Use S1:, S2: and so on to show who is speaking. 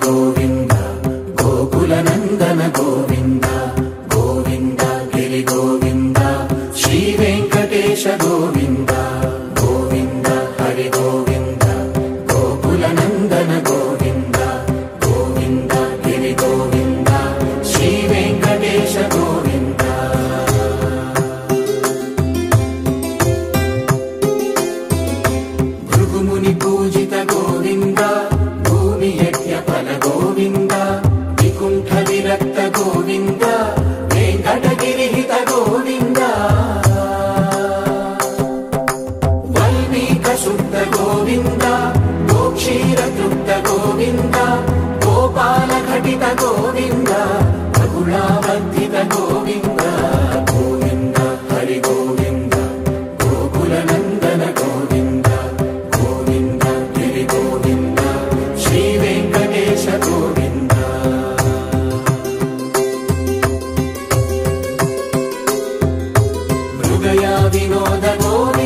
S1: గోవింద గోకుల నందన గోవింద గోవింద గిరి గోవింద శ్రీ వెంకటేశ గోవింద గోవింద హరి గోవింద గోకుల నందన గోవింద గోవింద గిరి గోవింద శ్రీ వెంకటేశ గోవింద భృగుముని పూజిత గోవింద భూమి యజ్ఞ ఫల గోవింద వికుంఠ విరక్త గోవింద వెంకటగిరిహిత గోవింద వల్మీక శుద్ధ గోవింద గోక్షీర తృప్త గోవింద గోపాల ఘటిత గోవింద బహుళావర్ధిత గోవింద గోవింద హరి గోవింద గోకుల నందన గోవింద గోవింద గిరి గోవింద శ్రీ వెంకటేశ గోవింద మృగయా వినోద గోవింద